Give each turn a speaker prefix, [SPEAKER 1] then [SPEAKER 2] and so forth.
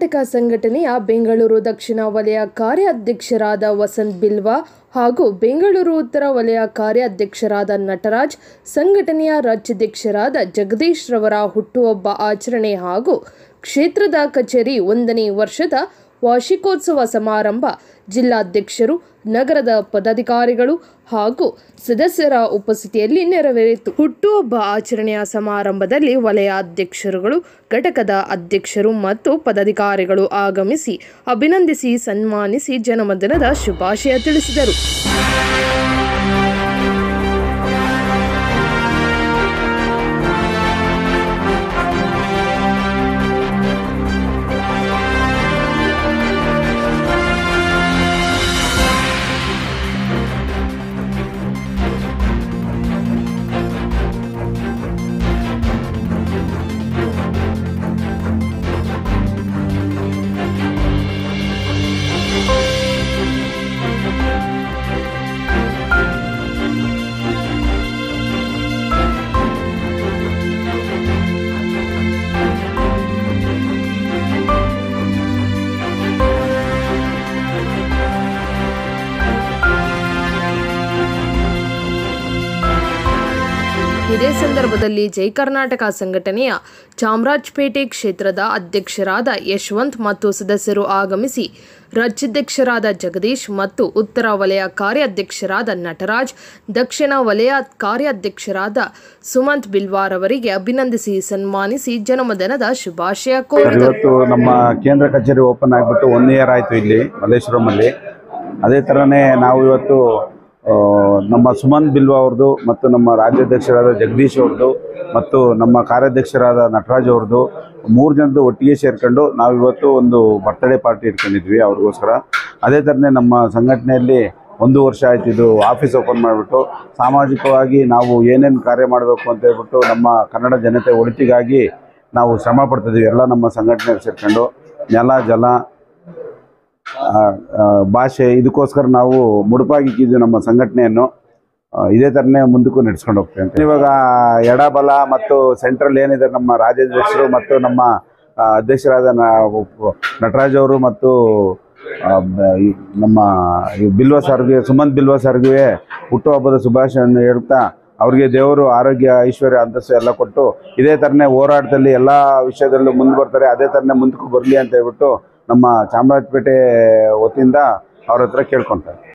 [SPEAKER 1] ಕರ್ನಾಟಕ ಸಂಘಟನೆಯ ಬೆಂಗಳೂರು ದಕ್ಷಿಣ ವಲಯ ಕಾರ್ಯಾಧ್ಯಕ್ಷರಾದ ವಸಂತ್ ಬಿಲ್ವಾ ಹಾಗೂ ಬೆಂಗಳೂರು ಉತ್ತರ ವಲಯ ಕಾರ್ಯಾಧ್ಯಕ್ಷರಾದ ನಟರಾಜ್ ಸಂಘಟನೆಯ ರಾಜ್ಯಾಧ್ಯಕ್ಷರಾದ ಜಗದೀಶ್ ರವರ ಹುಟ್ಟುಹಬ್ಬ ಆಚರಣೆ ಹಾಗೂ ಕ್ಷೇತ್ರದ ಕಚೇರಿ ಒಂದನೇ ವರ್ಷದ ವಾರ್ಷಿಕೋತ್ಸವ ಸಮಾರಂಭ ಜಿಲ್ಲಾಧ್ಯಕ್ಷರು ನಗರದ ಪದಾಧಿಕಾರಿಗಳು ಹಾಗೂ ಸದಸ್ಯರ ಉಪಸ್ಥಿತಿಯಲ್ಲಿ ನೆರವೇರಿತು ಹುಟ್ಟುಹಬ್ಬ ಆಚರಣೆಯ ಸಮಾರಂಭದಲ್ಲಿ ವಲಯಾಧ್ಯಕ್ಷರುಗಳು ಘಟಕದ ಅಧ್ಯಕ್ಷರು ಮತ್ತು ಪದಾಧಿಕಾರಿಗಳು ಆಗಮಿಸಿ ಅಭಿನಂದಿಸಿ ಸನ್ಮಾನಿಸಿ ಜನ್ಮದಿನದ ಶುಭಾಶಯ ತಿಳಿಸಿದರು ಇದೇ ಸಂದರ್ಭದಲ್ಲಿ ಜೈ ಕರ್ನಾಟಕ ಸಂಘಟನೆಯ ಚಾಮರಾಜಪೇಟೆ ಕ್ಷೇತ್ರದ ಅಧ್ಯಕ್ಷರಾದ ಯಶವಂತ್ ಮತ್ತು ಸದಸ್ಯರು ಆಗಮಿಸಿ ರಾಜ್ಯಾಧ್ಯಕ್ಷರಾದ ಜಗದೀಶ್ ಮತ್ತು ಉತ್ತರ ವಲಯ ಕಾರ್ಯಾಧ್ಯಕ್ಷರಾದ ನಟರಾಜ್ ದಕ್ಷಿಣ ವಲಯ ಕಾರ್ಯಾಧ್ಯಕ್ಷರಾದ ಸುಮಂತ್ ಬಿಲ್ವಾರ್ ಅವರಿಗೆ ಅಭಿನಂದಿಸಿ ಸನ್ಮಾನಿಸಿ ಜನ್ಮದಿನದ ಶುಭಾಶಯ ಕೋರಿದರು
[SPEAKER 2] ಇವತ್ತು ನಮ್ಮ ಕೇಂದ್ರ ಕಚೇರಿ ಓಪನ್ ಆಗಿಬಿಟ್ಟು ಒನ್ ಇಯರ್ ಆಯಿತು ಇಲ್ಲಿ ಮಲ್ಲೇಶ್ವರಮಲ್ಲಿ ಅದೇ ಥರನೇ ನಾವು ಇವತ್ತು ಆ, ನಮ್ಮ ಸುಮಂತ್ ಬಿಲ್ವಾ ಅವ್ರದ್ದು ಮತ್ತು ನಮ್ಮ ರಾಜ್ಯಾಧ್ಯಕ್ಷರಾದ ಜಗದೀಶ್ ಅವ್ರದ್ದು ಮತ್ತು ನಮ್ಮ ಕಾರ್ಯಾಧ್ಯಕ್ಷರಾದ ನಟರಾಜ್ ಅವ್ರದ್ದು ಮೂರು ಜನದ್ದು ಒಟ್ಟಿಗೆ ಸೇರ್ಕೊಂಡು ನಾವು ಇವತ್ತು ಒಂದು ಬರ್ತ್ಡೇ ಪಾರ್ಟಿ ಇಟ್ಕೊಂಡಿದ್ವಿ ಅವ್ರಿಗೋಸ್ಕರ ಅದೇ ಥರನೇ ನಮ್ಮ ಸಂಘಟನೆಯಲ್ಲಿ ಒಂದು ವರ್ಷ ಆಯ್ತು ಇದು ಆಫೀಸ್ ಓಪನ್ ಮಾಡಿಬಿಟ್ಟು ಸಾಮಾಜಿಕವಾಗಿ ನಾವು ಏನೇನು ಕಾರ್ಯ ಮಾಡಬೇಕು ಅಂತ ಹೇಳ್ಬಿಟ್ಟು ನಮ್ಮ ಕನ್ನಡ ಜನತೆ ಒಳಿತಿಗಾಗಿ ನಾವು ಶ್ರಮ ಪಡ್ತಿದ್ದೀವಿ ಎಲ್ಲ ನಮ್ಮ ಸಂಘಟನೆ ಸೇರ್ಕೊಂಡು ನೆಲ ಜಲ ಆ, ಆ, ಭಾಷೆ ಇದಕ್ಕೋಸ್ಕರ ನಾವು ಮುಡುಪಾಗಿಕ್ಕಿದ್ವಿ ನಮ್ಮ ಸಂಘಟನೆಯನ್ನು ಆ, ಇದೇ ಥರನೇ ಮುಂದಕ್ಕೂ ನಡೆಸ್ಕೊಂಡು ಹೋಗ್ತೇವೆ ಅಂತ ಇವಾಗ ಎಡಬಲ ಮತ್ತು ಸೆಂಟ್ರಲ್ ಏನಿದೆ ನಮ್ಮ ರಾಜ್ಯಾಧ್ಯಕ್ಷರು ಮತ್ತು ನಮ್ಮ ಆ, ಅಧ್ಯಕ್ಷರಾದ ನ- ನಟರಾಜ್ ಅವರು ಮತ್ತು ಆ, ಬ- ಈ ನಮ್ಮ ಈ ಬಿಲ್ವ ಸರ್ಗೆ ಸುಮಂತ್ ಬಿಲ್ವ ಸರ್ಗೆ ಹುಟ್ಟುಹಬ್ಬದ ಶುಭಾಶಯನ್ನು ಹೇಳ್ತಾ ಅವ್ರಿಗೆ ದೇವರು ಆರೋಗ್ಯ ಐಶ್ವರ್ಯ ಅಂತಸ್ತು ಎಲ್ಲ ಕೊಟ್ಟು ಇದೇ ಥರನೇ ಹೋರಾಟದಲ್ಲಿ ಎಲ್ಲ ವಿಷಯದಲ್ಲೂ ಮುಂದೆ ಬರ್ತಾರೆ ಅದೇ ಥರನೇ ಮುಂದಕ್ಕೂ ಬರಲಿ ಅಂತ ಹೇಳ್ಬಿಟ್ಟು ನಮ್ಮ ಚಾಮರಾಜಪೇಟೆ ವತಿಯಿಂದ ಅವ್ರ ಹತ್ರ ಕೇಳ್ಕೊತಾರೆ